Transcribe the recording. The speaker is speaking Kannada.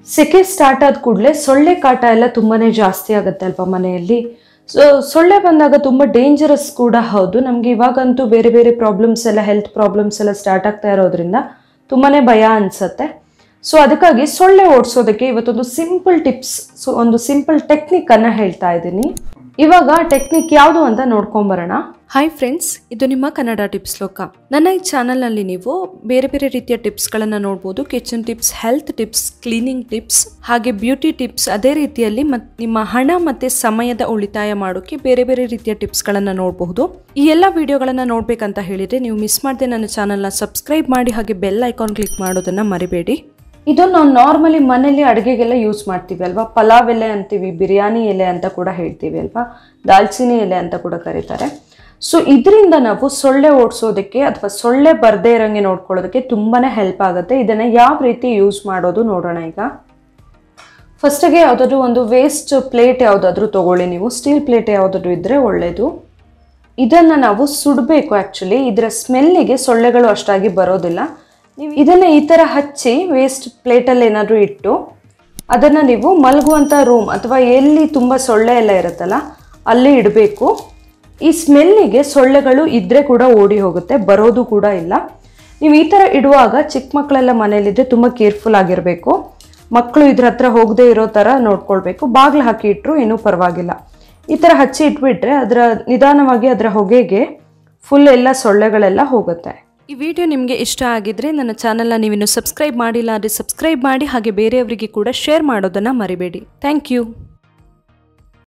ಸೆಕೆ ಸ್ಟಾರ್ಟ್ ಆದ ಕೂಡಲೇ ಸೊಳ್ಳೆ ಕಾಟ ಎಲ್ಲ ತುಂಬಾನೇ ಜಾಸ್ತಿ ಆಗುತ್ತೆ ಅಲ್ವಾ ಮನೆಯಲ್ಲಿ ಸೊ ಸೊಳ್ಳೆ ಬಂದಾಗ ತುಂಬ ಡೇಂಜರಸ್ ಕೂಡ ಹೌದು ನಮಗೆ ಇವಾಗಂತೂ ಬೇರೆ ಬೇರೆ ಪ್ರಾಬ್ಲಮ್ಸ್ ಎಲ್ಲ ಹೆಲ್ತ್ ಪ್ರಾಬ್ಲಮ್ಸ್ ಎಲ್ಲ ಸ್ಟಾರ್ಟ್ ಆಗ್ತಾ ಇರೋದ್ರಿಂದ ತುಂಬಾನೇ ಭಯ ಅನ್ಸುತ್ತೆ ಸೊ ಅದಕ್ಕಾಗಿ ಸೊಳ್ಳೆ ಓಡಿಸೋದಕ್ಕೆ ಇವತ್ತೊಂದು ಸಿಂಪಲ್ ಟಿಪ್ಸ್ ಸೊ ಒಂದು ಸಿಂಪಲ್ ಟೆಕ್ನಿಕ್ ಅನ್ನ ಹೇಳ್ತಾ ಇದ್ದೀನಿ ಇವಾಗ ಟೆಕ್ನಿಕ್ ಯಾವುದು ಅಂತ ನೋಡ್ಕೊಂಬರೋಣ ಹಾಯ್ ಫ್ರೆಂಡ್ಸ್ ಇದು ನಿಮ್ಮ ಕನ್ನಡ ಟಿಪ್ಸ್ ಲೋಕ ನನ್ನ ಈ ಚಾನಲ್ನಲ್ಲಿ ನೀವು ಬೇರೆ ಬೇರೆ ರೀತಿಯ ಟಿಪ್ಸ್ಗಳನ್ನು ನೋಡ್ಬೋದು kitchen tips health tips cleaning tips ಹಾಗೆ ಬ್ಯೂಟಿ ಟಿಪ್ಸ್ ಅದೇ ರೀತಿಯಲ್ಲಿ ಮತ್ ನಿಮ್ಮ ಹಣ ಮತ್ತು ಸಮಯದ ಉಳಿತಾಯ ಮಾಡೋಕ್ಕೆ ಬೇರೆ ಬೇರೆ ರೀತಿಯ ಟಿಪ್ಸ್ಗಳನ್ನು ನೋಡಬಹುದು ಈ ಎಲ್ಲ ವಿಡಿಯೋಗಳನ್ನು ನೋಡಬೇಕಂತ ಹೇಳಿದರೆ ನೀವು ಮಿಸ್ ಮಾಡದೆ ನನ್ನ ಚಾನಲ್ನ ಸಬ್ಸ್ಕ್ರೈಬ್ ಮಾಡಿ ಹಾಗೆ ಬೆಲ್ ಐಕಾನ್ ಕ್ಲಿಕ್ ಮಾಡೋದನ್ನು ಮರಿಬೇಡಿ ಇದು ನಾವು ನಾರ್ಮಲಿ ಮನೇಲಿ ಅಡುಗೆಗೆಲ್ಲ ಯೂಸ್ ಮಾಡ್ತೀವಿ ಅಲ್ವಾ ಪಲಾವ್ ಎಲೆ ಅಂತೀವಿ ಬಿರಿಯಾನಿ ಎಲೆ ಅಂತ ಕೂಡ ಹೇಳ್ತೀವಿ ಅಲ್ವಾ ದಾಲ್ಚಿನ್ನಿ ಎಲೆ ಅಂತ ಕೂಡ ಕರೀತಾರೆ ಸೊ ಇದರಿಂದ ನಾವು ಸೊಳ್ಳೆ ಓಡಿಸೋದಕ್ಕೆ ಅಥವಾ ಸೊಳ್ಳೆ ಬರದೇ ಇರೋಂಗೆ ನೋಡ್ಕೊಳ್ಳೋದಕ್ಕೆ ತುಂಬಾನೇ ಹೆಲ್ಪ್ ಆಗುತ್ತೆ ಇದನ್ನ ಯಾವ ರೀತಿ ಯೂಸ್ ಮಾಡೋದು ನೋಡೋಣ ಈಗ ಫಸ್ಟಿಗೆ ಯಾವುದಾದ್ರೂ ಒಂದು ವೇಸ್ಟ್ ಪ್ಲೇಟ್ ಯಾವುದಾದ್ರೂ ತಗೊಳ್ಳಿ ನೀವು ಸ್ಟೀಲ್ ಪ್ಲೇಟ್ ಯಾವುದಾದ್ರೂ ಇದ್ದರೆ ಒಳ್ಳೆಯದು ಇದನ್ನು ನಾವು ಸುಡಬೇಕು ಆ್ಯಕ್ಚುಲಿ ಇದರ ಸ್ಮೆಲ್ಲಿಗೆ ಸೊಳ್ಳೆಗಳು ಅಷ್ಟಾಗಿ ಬರೋದಿಲ್ಲ ನೀವು ಇದನ್ನು ಈ ಥರ ಹಚ್ಚಿ ವೇಸ್ಟ್ ಪ್ಲೇಟಲ್ಲಿ ಏನಾದರೂ ಇಟ್ಟು ಅದನ್ನು ನೀವು ಮಲಗುವಂಥ ರೂಮ್ ಅಥವಾ ಎಲ್ಲಿ ತುಂಬ ಸೊಳ್ಳೆ ಎಲ್ಲ ಇರುತ್ತಲ್ಲ ಅಲ್ಲಿ ಇಡಬೇಕು ಈ ಸ್ಮೆಲ್ಲಿಗೆ ಸೊಳ್ಳೆಗಳು ಇದ್ದರೆ ಕೂಡ ಓಡಿ ಹೋಗುತ್ತೆ ಬರೋದು ಕೂಡ ಇಲ್ಲ ನೀವು ಈ ಥರ ಇಡುವಾಗ ಚಿಕ್ಕ ಮಕ್ಕಳೆಲ್ಲ ಮನೇಲಿದ್ದರೆ ತುಂಬ ಕೇರ್ಫುಲ್ ಆಗಿರಬೇಕು ಮಕ್ಕಳು ಇದ್ರ ಹತ್ರ ಹೋಗದೆ ಇರೋ ಥರ ನೋಡ್ಕೊಳ್ಬೇಕು ಬಾಗಿಲು ಹಾಕಿ ಇಟ್ಟರು ಏನೂ ಪರವಾಗಿಲ್ಲ ಈ ಥರ ಹಚ್ಚಿ ಇಟ್ಬಿಟ್ರೆ ಅದರ ನಿಧಾನವಾಗಿ ಅದರ ಹೊಗೆಗೆ ಫುಲ್ ಎಲ್ಲ ಸೊಳ್ಳೆಗಳೆಲ್ಲ ಹೋಗುತ್ತೆ ಈ ವಿಡಿಯೋ ನಿಮಗೆ ಇಷ್ಟ ಆಗಿದ್ರೆ ನನ್ನ ಚಾನಲ್ನ ನೀವಿನ್ನು ಸಬ್ಸ್ಕ್ರೈಬ್ ಮಾಡಿಲ್ಲ ಅಂದರೆ ಸಬ್ಸ್ಕ್ರೈಬ್ ಮಾಡಿ ಹಾಗೆ ಬೇರೆಯವರಿಗೆ ಕೂಡ ಶೇರ್ ಮಾಡೋದನ್ನು ಮರಿಬೇಡಿ ಥ್ಯಾಂಕ್ ಯು